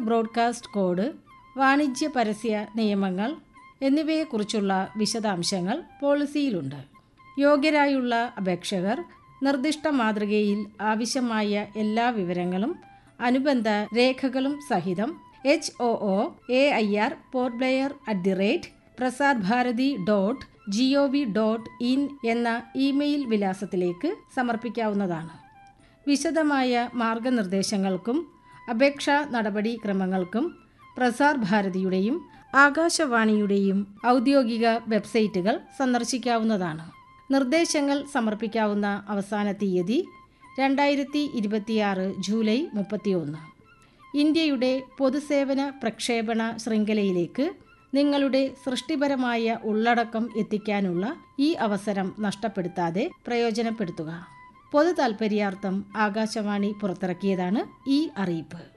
broadcast code വാണിജ്യ പരസ്യ നിയമങ്ങൾ എന്നിവയെക്കുറിച്ചുള്ള വിശദാംശങ്ങൾ പോളിസിയിലുണ്ട് യോഗ്യരായുള്ള അപേക്ഷകർ നിർദ്ദിഷ്ട മാതൃകയിൽ ആവശ്യമായ എല്ലാ വിവരങ്ങളും അനുബന്ധ രേഖകളും സഹിതം H O O A I R Port Blair at the rate Prasar Bharati dot G O V dot in എന്ന ഇമെയിൽ വിലാസത്തിലേക്ക് സമർപ്പിക്കാവുന്നതാണ് വിശദമായ മാർഗനിർദ്ദേശങ്ങൾക്കും അപേക്ഷാ നടപടിക്രമങ്ങൾക്കും പ്രസാർ ഭാരതിയുടെയും ആകാശവാണിയുടെയും ഔദ്യോഗിക വെബ്സൈറ്റുകൾ സന്ദർശിക്കാവുന്നതാണ് നിർദ്ദേശങ്ങൾ സമർപ്പിക്കാവുന്ന അവസാന തീയതി രണ്ടായിരത്തി ഇരുപത്തിയാറ് ജൂലൈ മുപ്പത്തിയൊന്ന് ഇന്ത്യയുടെ പൊതുസേവന പ്രക്ഷേപണ ശൃംഖലയിലേക്ക് നിങ്ങളുടെ സൃഷ്ടിപരമായ ഉള്ളടക്കം എത്തിക്കാനുള്ള ഈ അവസരം നഷ്ടപ്പെടുത്താതെ പ്രയോജനപ്പെടുത്തുക പൊതു താൽപര്യാർത്ഥം ആകാശവാണി പുറത്തിറക്കിയതാണ് ഈ അറിയിപ്പ്